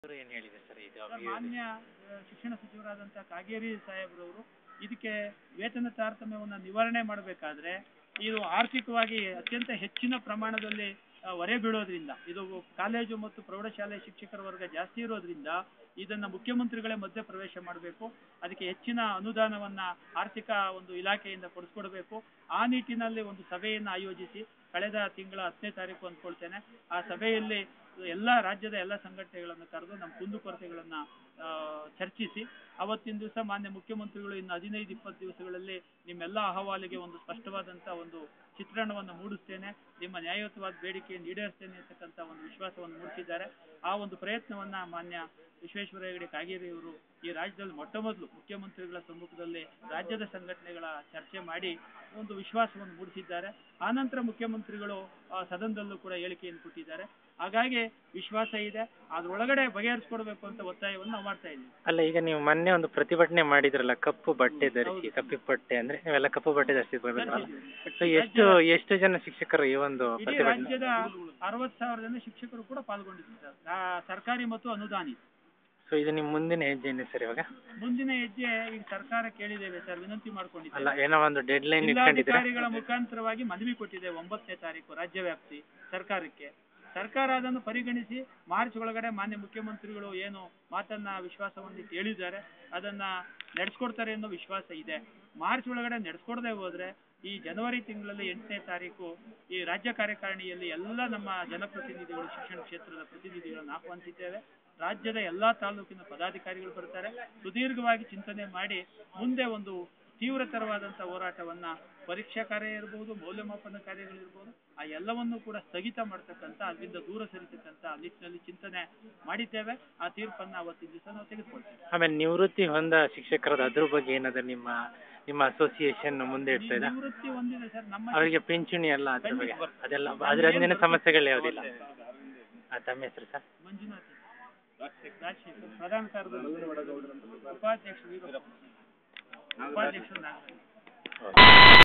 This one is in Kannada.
ಅವರು ಏನು ಹೇಳಿದೆ ಸರ್ ಇದು ಸರ್, ಮಾನ್ಯ ಆ, ಶಿಕ್ಷಣ ಸಚಿವರಾದಂಥ ಕಾಗೇರಿ ಸಾಹೇಬ್ರವರು ಇದಕ್ಕೆ ವೇತನ ತಾರತಮ್ಯವನ್ನು ನಿವಾರಣೆ ಮಾಡಬೇಕಾದ್ರೆ ಇದು ಆರ್ಥಿಕವಾಗಿ ಅತ್ಯಂತ ಹೆಚ್ಚಿನ ಪ್ರಮಾಣದಲ್ಲಿ ಆ, ಹೊರೆ ಬೀಳೋದ್ರಿಂದ ಇದು ಕಾಲೇಜು ಮತ್ತು ಪ್ರೌಢಶಾಲೆ ಶಿಕ್ಷಕರ ವರ್ಗ ಜಾಸ್ತಿ ಇರೋದ್ರಿಂದ ಇದನ್ನ ಮುಖ್ಯಮಂತ್ರಿಗಳೇ ಮಧ್ಯ ಪ್ರವೇಶ ಮಾಡಬೇಕು ಅದಕ್ಕೆ ಹೆಚ್ಚಿನ ಅನುದಾನವನ್ನ ಆರ್ಥಿಕ ಒಂದು ಇಲಾಖೆಯಿಂದ ಕೊಡಿಸ್ಕೊಡ್ಬೇಕು ಆ ನಿಟ್ಟಿನಲ್ಲಿ ಒಂದು ಸಭೆಯನ್ನು ಆಯೋಜಿಸಿ ಕಳೆದ ತಿಂಗಳ ಹತ್ತನೇ ತಾರೀಕು ಅಂದ್ಕೊಳ್ತೇನೆ ಆ ಸಭೆಯಲ್ಲಿ ಎಲ್ಲ ರಾಜ್ಯದ ಎಲ್ಲ ಸಂಘಟನೆಗಳನ್ನು ಕರೆದು ನಮ್ಮ ಕುಂದುಕೊರತೆಗಳನ್ನ ಆ, ಚರ್ಚಿಸಿ ಅವತ್ತಿನ ದಿವಸ ಮಾನ್ಯ ಮುಖ್ಯಮಂತ್ರಿಗಳು ಇನ್ನು ಹದಿನೈದು ಇಪ್ಪತ್ತು ದಿವಸಗಳಲ್ಲಿ ನಿಮ್ಮೆಲ್ಲ ಅಹವಾಲಿಗೆ ಒಂದು ಸ್ಪಷ್ಟವಾದಂಥ ಒಂದು ಚಿತ್ರಣವನ್ನು ಮೂಡಿಸ್ತೇನೆ ನಿಮ್ಮ ನ್ಯಾಯಯುತವಾದ ಬೇಡಿಕೆಯನ್ನು ಈಡೇರಿಸ್ತೇನೆ ಅಂತಕ್ಕಂಥ ಒಂದು ವಿಶ್ವಾಸವನ್ನು ಮೂಡಿಸಿದ್ದಾರೆ ಆ ಒಂದು ಪ್ರಯತ್ನವನ್ನ ಮಾನ್ಯ ವಿಶ್ವೇಶ್ವರ ಹೆಗಡೆ ಕಾಗೇರಿ ಅವರು ಈ ರಾಜ್ಯದಲ್ಲಿ ಮೊಟ್ಟ ಮೊದಲು ಮುಖ್ಯಮಂತ್ರಿಗಳ ಸಮ್ಮುಖದಲ್ಲಿ ರಾಜ್ಯದ ಸಂಘಟನೆಗಳ ಚರ್ಚೆ ಮಾಡಿ ಒಂದು ವಿಶ್ವಾಸವನ್ನು ಮೂಡಿಸಿದ್ದಾರೆ ಆನಂತರ ಮುಖ್ಯಮಂತ್ರಿಗಳು ಆ, ಸದನದಲ್ಲೂ ಕೂಡ ಹೇಳಿಕೆಯನ್ನು ಕೊಟ್ಟಿದ್ದಾರೆ ಹಾಗಾಗಿ ವಿಶ್ವಾಸ ಇದೆ ಅದ್ರೊಳಗಡೆ ಬಗೆಹರಿಸ್ಕೊಡ್ಬೇಕು ಅಂತ ಒತ್ತಾಯವನ್ನು ನಾವು ಮಾಡ್ತಾ ಇದ್ದೀವಿ ಅಲ್ಲ ಈಗ ನೀವು ಮೊನ್ನೆ ಒಂದು ಪ್ರತಿಭಟನೆ ಮಾಡಿದ್ರಲ್ಲ ಕಪ್ಪು ಬಟ್ಟೆ ಧರಿಸಿ ಕಪ್ಪಿ ಬಟ್ಟೆ ಅಂದ್ರೆ ನೀವೆಲ್ಲ ಕಪ್ಪು ಬಟ್ಟೆ ಧರಿಸಿ ಬರ್ಬೇಕಲ್ಲ ಸೊ ಎಷ್ಟು ಎಷ್ಟು ಜನ ಶಿಕ್ಷಕರು ಈ ಒಂದು ಇಡೀ ಪ್ರತಿಭಟನೆ ರಾಜ್ಯದ ಅರವತ್ತು ಸಾವಿರ ಜನ ಶಿಕ್ಷಕರು ಕೂಡ ಪಾಲ್ಗೊಂಡಿದ್ದಾರೆ ಆ, ಸರ್ಕಾರಿ ಮತ್ತು ಅನುದಾನಿ ಸೊ ಇದು ನಿಮ್ಮ ಮುಂದಿನ ಹೆಜ್ಜೆ ಏನು ಸರ್ ಇವಾಗ ಮುಂದಿನ ಹೆಜ್ಜೆ ಈಗ ಸರ್ಕಾರ ಕೇಳಿದ್ದೇವೆ ಸರ್ ವಿನಂತಿ ಅಲ್ಲ ಮಾಡ್ಕೊಂಡಿದ್ದೇವೆ ಏನೋ ಒಂದು ಡೆಡ್ ಲೈನ್ ಇಟ್ಕೊಂಡಿದ್ದೀರಾ ಜಿಲ್ಲಾಧಿಕಾರಿಗಳ ಮುಖಾಂತರವಾಗಿ ಮನವಿ ಕೊಟ್ಟಿದೆ ಒಂಬತ್ತನೇ ತಾರೀಕು ರಾಜ್ಯ ವ್ಯಾಪ್ತಿ ಸರ್ಕಾರಕ್ಕೆ ಸರ್ಕಾರ ಅದನ್ನು ಪರಿಗಣಿಸಿ ಮಾರ್ಚ್ ಒಳಗಡೆ ಮಾನ್ಯ ಮುಖ್ಯಮಂತ್ರಿಗಳು ಏನು ಮಾತನ್ನ ವಿಶ್ವಾಸವನ್ನು ಹೇಳಿದ್ದಾರೆ ಅದನ್ನ ನಡೆಸ್ಕೊಡ್ತಾರೆ ಅನ್ನೋ ವಿಶ್ವಾಸ ಇದೆ ಮಾರ್ಚ್ ಒಳಗಡೆ ನಡೆಸ್ಕೊಡದೆ ಹೋದ್ರೆ ಈ ಜನವರಿ ತಿಂಗಳಲ್ಲಿ ಎಂಟನೇ ತಾರೀಕು ಈ ರಾಜ್ಯ ಕಾರ್ಯಕಾರಿಣಿಯಲ್ಲಿ ಎಲ್ಲ ನಮ್ಮ ಜನಪ್ರತಿನಿಧಿಗಳು ಶಿಕ್ಷಣ ಕ್ಷೇತ್ರದ ಪ್ರತಿನಿಧಿಗಳನ್ನು ಆಹ್ವಾನಿಸಿದ್ದೇವೆ ರಾಜ್ಯದ ಎಲ್ಲಾ ತಾಲೂಕಿನ ಪದಾಧಿಕಾರಿಗಳು ಬರ್ತಾರೆ ಸುದೀರ್ಘವಾಗಿ ಚಿಂತನೆ ಮಾಡಿ ಮುಂದೆ ಒಂದು ತೀವ್ರತರವಾದಂಥ ಹೋರಾಟವನ್ನ ಪರೀಕ್ಷಾ ಕಾರ್ಯ ಇರ್ಬೋದು ಮೌಲ್ಯಮಾಪನ ಕಾರ್ಯಗಳಿರ್ಬೋದು ಆ ಎಲ್ಲವನ್ನೂ ಕೂಡ ಸ್ಥಗಿತ ಮಾಡ್ತಕ್ಕಂಥ ಅದರಿಂದ ದೂರ ಸರಿತಕ್ಕಂಥ ನಿಟ್ಟಿನಲ್ಲಿ ಚಿಂತನೆ ಮಾಡಿದ್ದೇವೆ ಆ ತೀರ್ಪನ್ನ ಅವತ್ತಿನ ದಿವಸ ನಾವು ತೆಗೆದುಕೊಳ್ತೇವೆ ಆಮೇಲೆ ನಿವೃತ್ತಿ ಹೊಂದ ಶಿಕ್ಷಕರದ ಅದ್ರ ಬಗ್ಗೆ ಏನಾದ್ರು ನಿಮ್ಮ ನಿಮ್ಮ ಅಸೋಸಿಯೇಷನ್ ಮುಂದೆ ಇಡ್ತಾ ಇದೆ ನಿವೃತ್ತಿ ಹೊಂದಿದೆ ಸರ್ ನಮ್ಮ ಅವರಿಗೆ ಪಿಂಚಣಿ ಎಲ್ಲ ಅದ್ರ ಬಗ್ಗೆ ಅದೆಲ್ಲ ಅದರಿಂದ ಸಮಸ್ಯೆಗಳು ಯಾವುದಿಲ್ಲ ಆ, ತಮ್ಮ ಹೆಸರು ಸರ್ ಮಂಜುನಾಥ್ ರಾಜಶೇಖರ್ ಪ್ರಧಾನ ಕಾರ್ಯದರ್ಶಿ ಉಪಾಧ್ಯಕ್ಷರು ವೀರಪ್ಪ. ಉಪಾಧ್ಯಕ್ಷರು ನಾಗರಾಜ್